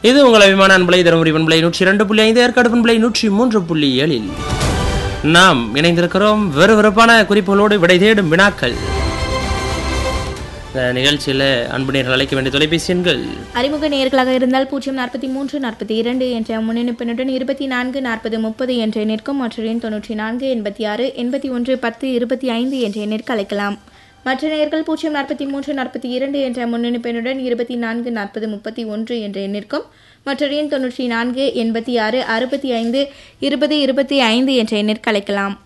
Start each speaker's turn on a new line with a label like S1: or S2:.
S1: இது உங்கள் அபிமான அன்பலை தருமபுரி பண்பலை நூற்றி இரண்டு புள்ளி ஐந்து ஏற்காடு பண்பலை நூற்றி மூன்று புள்ளி ஏழில் நாம் இணைந்திருக்கிறோம் விறுவிறுப்பான குறிப்புகளோடு விடை தேடும் வினாக்கள் இந்த நிகழ்ச்சியில் அன்பு நேர்கள் அழைக்க வேண்டிய தொலைபேசி எண்கள்
S2: அறிமுக நேர்களாக இருந்தால் பூஜ்ஜியம் நாற்பத்தி மூன்று நாற்பத்தி இரண்டு என்ற முன்னெடுப்பினுடன் இருபத்தி நான்கு நாற்பது முப்பது என்ற எண்ணிற்கும் மற்ற எண் தொன்னூற்றி நான்கு எண்பத்தி ஆறு எண்பத்தி ஒன்று பத்து இருபத்தி ஐந்து என்ற எண்ணிற்கு அழைக்கலாம் மற்ற நேர்கள் பூஜ்ஜியம் நாற்பத்தி மூன்று நாற்பத்தி இரண்டு என்ற முன்னெடுப்பினுடன் இருபத்தி நான்கு நாற்பது முப்பத்தி ஒன்று என்ற எண்ணிற்கும் மற்ற எண் தொன்னூற்றி நான்கு எண்பத்தி ஆறு அறுபத்தி ஐந்து இருபது இருபத்தி ஐந்து என்ற எண்ணிற்கு அழைக்கலாம்